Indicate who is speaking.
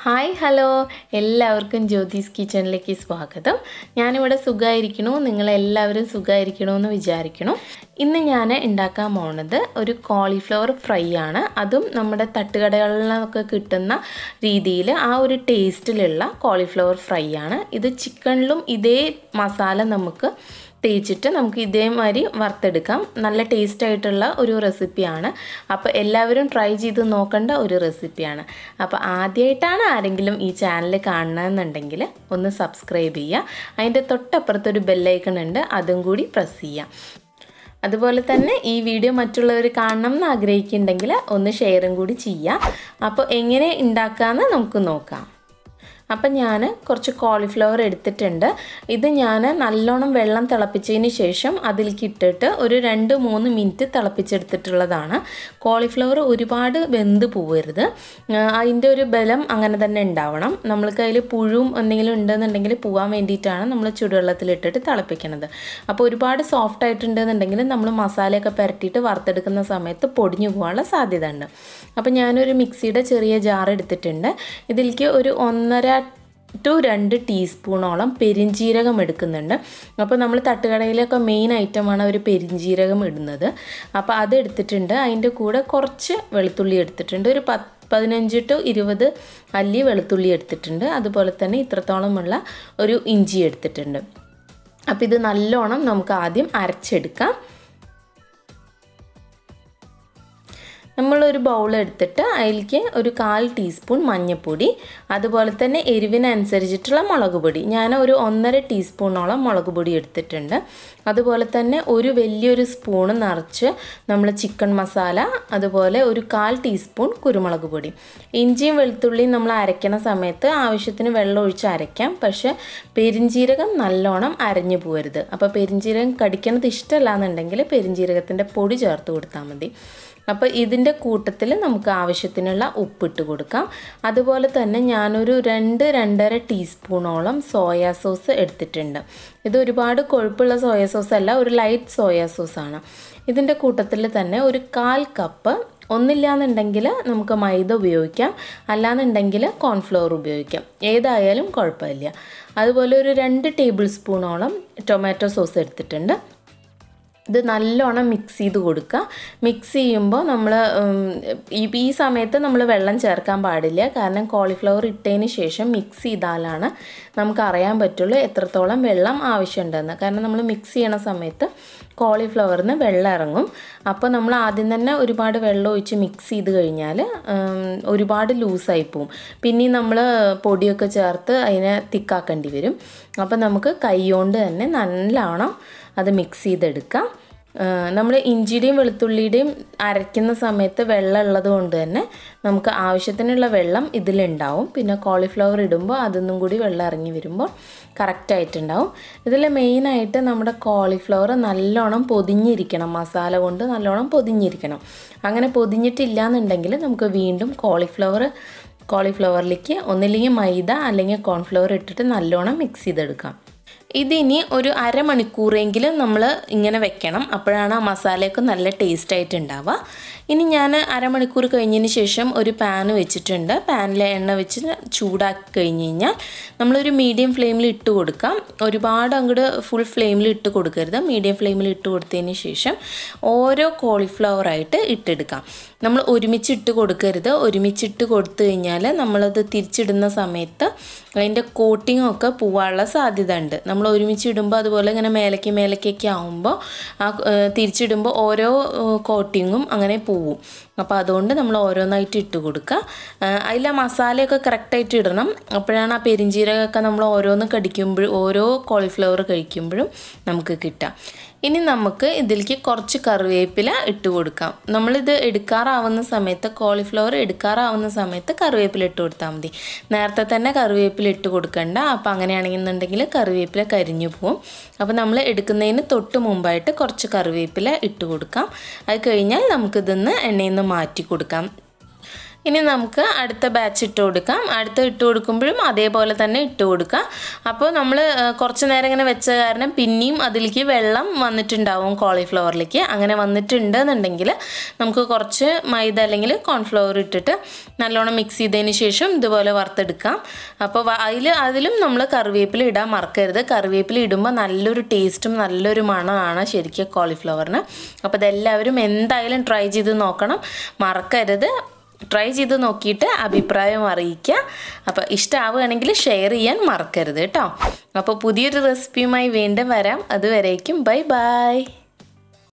Speaker 1: hi hello എല്ലാവർക്കും ജ്യോതിസ് കിച്ചണിലേക്ക് സ്വാഗതം ഞാനിവിടെ സുഖമായിരിക്കണു നിങ്ങളെല്ലാവരും സുഖമായിരിക്കണമെന്ന് വിചാരിക്കണം ഇന്ന് ഞാൻ ഉണ്ടാക്കാൻ പോണത് ഒരു കോളിഫ്ലവർ ഫ്രൈ ആണ് അതും നമ്മുടെ തട്ടുകടകളിൽ നിന്നൊക്കെ കിട്ടുന്ന രീതിയിൽ ആ ഒരു ടേസ്റ്റിലുള്ള കോളിഫ്ലവർ ഫ്രൈ ആണ് ഇത് ചിക്കനിലും ഇതേ മസാല നമുക്ക് തേച്ചിട്ട് നമുക്ക് ഇതേമാതിരി വറുത്തെടുക്കാം നല്ല ടേസ്റ്റ് ആയിട്ടുള്ള ഒരു റെസിപ്പിയാണ് അപ്പോൾ എല്ലാവരും ട്രൈ ചെയ്ത് നോക്കേണ്ട ഒരു റെസിപ്പിയാണ് അപ്പോൾ ആദ്യമായിട്ടാണ് ആരെങ്കിലും ഈ ചാനൽ കാണണമെന്നുണ്ടെങ്കിൽ ഒന്ന് സബ്സ്ക്രൈബ് ചെയ്യുക അതിൻ്റെ തൊട്ടപ്പുറത്തൊരു ബെല്ലൈക്കൺ ഉണ്ട് അതും കൂടി പ്രസ് ചെയ്യാം അതുപോലെ തന്നെ ഈ വീഡിയോ മറ്റുള്ളവർ കാണണം എന്ന് ആഗ്രഹിക്കുന്നുണ്ടെങ്കിൽ ഒന്ന് ഷെയറും കൂടി ചെയ്യാം അപ്പോൾ എങ്ങനെ ഉണ്ടാക്കാമെന്ന് നമുക്ക് നോക്കാം അപ്പം ഞാൻ കുറച്ച് കോളിഫ്ലവർ എടുത്തിട്ടുണ്ട് ഇത് ഞാൻ നല്ലോണം വെള്ളം തിളപ്പിച്ചതിന് ശേഷം അതിലേക്ക് ഇട്ടിട്ട് ഒരു രണ്ട് മൂന്ന് മിനിറ്റ് തിളപ്പിച്ചെടുത്തിട്ടുള്ളതാണ് കോളിഫ്ലവർ ഒരുപാട് വെന്ത് പോവരുത് അതിൻ്റെ ഒരു ബലം അങ്ങനെ തന്നെ ഉണ്ടാവണം നമ്മൾക്ക് അതിൽ പുഴുവും എന്തെങ്കിലും ഉണ്ടെന്നുണ്ടെങ്കിൽ പോകാൻ വേണ്ടിയിട്ടാണ് നമ്മൾ ചുടുവെള്ളത്തിലിട്ടിട്ട് തിളപ്പിക്കുന്നത് അപ്പോൾ ഒരുപാട് സോഫ്റ്റ് ആയിട്ടുണ്ടെന്നുണ്ടെങ്കിൽ നമ്മൾ മസാലയൊക്കെ പുരട്ടിയിട്ട് വറുത്തെടുക്കുന്ന സമയത്ത് പൊടിഞ്ഞു പോകാനുള്ള സാധ്യത ഉണ്ട് അപ്പോൾ ഞാനൊരു മിക്സിയുടെ ചെറിയ ജാർ എടുത്തിട്ടുണ്ട് ഇതിലേക്ക് ഒരു ഒന്നര ടു രണ്ട് ടീസ്പൂണോളം പെരിഞ്ജീരകം എടുക്കുന്നുണ്ട് അപ്പോൾ നമ്മൾ തട്ടുകടയിലൊക്കെ മെയിൻ ഐറ്റമാണ് ഒരു പെരിഞ്ജീരകം ഇടുന്നത് അപ്പോൾ അത് എടുത്തിട്ടുണ്ട് അതിൻ്റെ കൂടെ കുറച്ച് വെളുത്തുള്ളി എടുത്തിട്ടുണ്ട് ഒരു പത്ത് പതിനഞ്ച് ടു ഇരുപത് അല്ലി വെളുത്തുള്ളി എടുത്തിട്ടുണ്ട് അതുപോലെ തന്നെ ഇത്രത്തോളമുള്ള ഒരു ഇഞ്ചി എടുത്തിട്ടുണ്ട് അപ്പോൾ ഇത് നല്ലോണം നമുക്ക് ആദ്യം അരച്ചെടുക്കാം നമ്മളൊരു ബൗൾ എടുത്തിട്ട് അതിലേക്ക് ഒരു കാൽ ടീസ്പൂൺ മഞ്ഞൾപ്പൊടി അതുപോലെ തന്നെ എരിവിനനുസരിച്ചിട്ടുള്ള മുളക് പൊടി ഞാൻ ഒരു ഒന്നര ടീസ്പൂണോളം മുളക് പൊടി എടുത്തിട്ടുണ്ട് അതുപോലെ തന്നെ ഒരു വലിയൊരു സ്പൂണ് നിറച്ച് നമ്മൾ ചിക്കൻ മസാല അതുപോലെ ഒരു കാൽ ടീസ്പൂൺ കുരുമുളക് പൊടി ഇഞ്ചിയും വെളുത്തുള്ളിയും നമ്മൾ അരയ്ക്കണ സമയത്ത് ആവശ്യത്തിന് വെള്ളം ഒഴിച്ച് അരയ്ക്കാം പക്ഷെ പെരിഞ്ജീരകം നല്ലോണം അരഞ്ഞു പോകരുത് അപ്പോൾ പെരിഞ്ജീരകം കടിക്കണത് ഇഷ്ടമല്ല എന്നുണ്ടെങ്കിൽ പെരിഞ്ജീരകത്തിൻ്റെ പൊടി ചേർത്ത് കൊടുത്താൽ മതി അപ്പോൾ ഇതിൻ്റെ കൂട്ടത്തിൽ നമുക്ക് ആവശ്യത്തിനുള്ള ഉപ്പിട്ട് കൊടുക്കാം അതുപോലെ തന്നെ ഞാനൊരു രണ്ട് രണ്ടര ടീസ്പൂണോളം സോയാ സോസ് എടുത്തിട്ടുണ്ട് ഇത് ഒരുപാട് കൊഴുപ്പുള്ള സോയാ സോസ് അല്ല ഒരു ലൈറ്റ് സോയാ സോസാണ് ഇതിൻ്റെ കൂട്ടത്തിൽ തന്നെ ഒരു കാൽ കപ്പ് ഒന്നില്ലാന്നുണ്ടെങ്കിൽ നമുക്ക് മൈദ ഉപയോഗിക്കാം അല്ലാന്നുണ്ടെങ്കിൽ കോൺഫ്ലവർ ഉപയോഗിക്കാം ഏതായാലും കുഴപ്പമില്ല അതുപോലെ ഒരു രണ്ട് ടേബിൾ സ്പൂണോളം ടൊമാറ്റോ സോസ് എടുത്തിട്ടുണ്ട് ഇത് നല്ലോണം മിക്സ് ചെയ്ത് കൊടുക്കുക മിക്സ് ചെയ്യുമ്പോൾ നമ്മൾ ഈ ഈ സമയത്ത് നമ്മൾ വെള്ളം ചേർക്കാൻ പാടില്ല കാരണം കോളിഫ്ലവർ ഇട്ടതിന് ശേഷം മിക്സ് ചെയ്താലാണ് നമുക്ക് അറിയാൻ പറ്റുള്ളൂ എത്രത്തോളം വെള്ളം ആവശ്യമുണ്ടെന്ന് കാരണം നമ്മൾ മിക്സ് ചെയ്യണ സമയത്ത് കോളിഫ്ലവറിന് വെള്ളം ഇറങ്ങും അപ്പോൾ നമ്മൾ ആദ്യം തന്നെ ഒരുപാട് വെള്ളം ഒഴിച്ച് മിക്സ് ചെയ്ത് കഴിഞ്ഞാൽ ഒരുപാട് ലൂസായി പോവും പിന്നെ നമ്മൾ പൊടിയൊക്കെ ചേർത്ത് അതിനെ തിക്കാക്കേണ്ടി വരും അപ്പോൾ നമുക്ക് കൈ കൊണ്ട് തന്നെ നല്ലോണം അത് മിക്സ് ചെയ്തെടുക്കാം നമ്മൾ ഇഞ്ചിയുടെയും വെളുത്തുള്ളിയുടെയും അരയ്ക്കുന്ന സമയത്ത് വെള്ളം ഉള്ളത് കൊണ്ട് തന്നെ നമുക്ക് ആവശ്യത്തിനുള്ള വെള്ളം ഇതിലുണ്ടാവും പിന്നെ കോളിഫ്ലവർ ഇടുമ്പോൾ അതൊന്നും കൂടി വെള്ളം ഇറങ്ങി വരുമ്പോൾ കറക്റ്റായിട്ടുണ്ടാവും ഇതിൽ മെയിനായിട്ട് നമ്മുടെ കോളിഫ്ലവർ നല്ലോണം പൊതിഞ്ഞിരിക്കണം മസാല കൊണ്ട് നല്ലോണം പൊതിഞ്ഞിരിക്കണം അങ്ങനെ പൊതിഞ്ഞിട്ടില്ല എന്നുണ്ടെങ്കിൽ നമുക്ക് വീണ്ടും കോളിഫ്ലവർ കോളിഫ്ലവറിലേക്ക് ഒന്നില്ലെങ്കിൽ മൈദ അല്ലെങ്കിൽ കോൺഫ്ലവർ ഇട്ടിട്ട് നല്ലോണം മിക്സ് ചെയ്തെടുക്കാം ഇതിനി ഒരു അരമണിക്കൂറെങ്കിലും നമ്മൾ ഇങ്ങനെ വെക്കണം അപ്പോഴാണ് ആ മസാലയൊക്കെ നല്ല ടേസ്റ്റ് ആയിട്ട് ഉണ്ടാവുക ഇനി ഞാൻ അരമണിക്കൂർ കഴിഞ്ഞതിന് ശേഷം ഒരു പാൻ വെച്ചിട്ടുണ്ട് പാനിൽ എണ്ണ വെച്ച് ചൂടാക്കി കഴിഞ്ഞ് കഴിഞ്ഞാൽ നമ്മളൊരു മീഡിയം ഫ്ലെയിമിൽ ഇട്ട് കൊടുക്കാം ഒരുപാട് അങ്ങോട്ട് ഫുൾ ഫ്ലെയിമിൽ ഇട്ട് കൊടുക്കരുത് മീഡിയം ഫ്ലെയിമിൽ ഇട്ട് കൊടുത്തതിന് ശേഷം ഓരോ കോളിഫ്ലവറായിട്ട് ഇട്ടെടുക്കാം നമ്മൾ ഒരുമിച്ച് ഇട്ട് കൊടുക്കരുത് ഒരുമിച്ച് ഇട്ട് കൊടുത്തു കഴിഞ്ഞാൽ നമ്മളത് തിരിച്ചിടുന്ന സമയത്ത് അതിൻ്റെ കോട്ടിംഗ് ഒക്കെ പോവാനുള്ള സാധ്യത ഉണ്ട് നമ്മൾ ഒരുമിച്ച് ഇടുമ്പോൾ അതുപോലെ ഇങ്ങനെ മേലേക്ക് മേലേക്കൊക്കെ ആകുമ്പോൾ ആ തിരിച്ചിടുമ്പോൾ ഓരോ കോട്ടിങ്ങും അങ്ങനെ പോവും അപ്പോൾ അതുകൊണ്ട് നമ്മൾ ഓരോന്നായിട്ട് ഇട്ട് കൊടുക്കുക അതിൽ ആ മസാലയൊക്കെ കറക്റ്റായിട്ട് ഇടണം അപ്പോഴാണ് ആ പെരിഞ്ചീരകമൊക്കെ നമ്മൾ ഓരോന്ന് കടിക്കുമ്പോഴും ഓരോ കോളിഫ്ലവർ കഴിക്കുമ്പോഴും നമുക്ക് കിട്ടുക ഇനി നമുക്ക് ഇതിലേക്ക് കുറച്ച് കറിവേപ്പില ഇട്ട് കൊടുക്കാം നമ്മളിത് എടുക്കാറാവുന്ന സമയത്ത് കോളിഫ്ലവർ എടുക്കാറാവുന്ന സമയത്ത് കറിവേപ്പില ഇട്ട് കൊടുത്താൽ മതി നേരത്തെ തന്നെ കറിവേപ്പില ഇട്ട് കൊടുക്കണ്ട അപ്പോൾ അങ്ങനെയാണെന്നുണ്ടെങ്കിൽ കറിവേപ്പില കരിഞ്ഞു പോവും അപ്പോൾ നമ്മൾ എടുക്കുന്നതിന് തൊട്ട് മുമ്പായിട്ട് കുറച്ച് കറിവേപ്പില ഇട്ട് കൊടുക്കാം അത് കഴിഞ്ഞാൽ നമുക്കിതൊന്ന് എണ്ണയിൽ നിന്ന് മാറ്റി കൊടുക്കാം ഇനി നമുക്ക് അടുത്ത ബാച്ച് ഇട്ട് കൊടുക്കാം അടുത്ത ഇട്ട് കൊടുക്കുമ്പോഴും അതേപോലെ തന്നെ ഇട്ട് കൊടുക്കാം അപ്പോൾ നമ്മൾ കുറച്ച് നേരം ഇങ്ങനെ വെച്ച കാരണം പിന്നെയും അതിലേക്ക് വെള്ളം വന്നിട്ടുണ്ടാവും കോളിഫ്ലവറിലേക്ക് അങ്ങനെ വന്നിട്ടുണ്ട് എന്നുണ്ടെങ്കിൽ നമുക്ക് കുറച്ച് മൈദ അല്ലെങ്കിൽ കോൺഫ്ലവർ ഇട്ടിട്ട് നല്ലോണം മിക്സ് ചെയ്തതിന് ശേഷം ഇതുപോലെ വറുത്തെടുക്കാം അപ്പോൾ അതിൽ അതിലും നമ്മൾ കറിവേപ്പില ഇടാൻ മറക്കരുത് കറിവേപ്പില ഇടുമ്പോൾ നല്ലൊരു ടേസ്റ്റും നല്ലൊരു മണമാണ് ശരിക്കും കോളിഫ്ലവറിന് അപ്പോൾ ഇതെല്ലാവരും എന്തായാലും ട്രൈ ചെയ്ത് നോക്കണം മറക്കരുത് ട്രൈ ചെയ്ത് നോക്കിയിട്ട് അഭിപ്രായം അറിയിക്കുക അപ്പോൾ ഇഷ്ടമാവുകയാണെങ്കിൽ ഷെയർ ചെയ്യാൻ മറക്കരുത് കേട്ടോ അപ്പോൾ പുതിയൊരു റെസിപ്പിയുമായി വീണ്ടും വരാം അതുവരേക്കും ബൈ ബൈ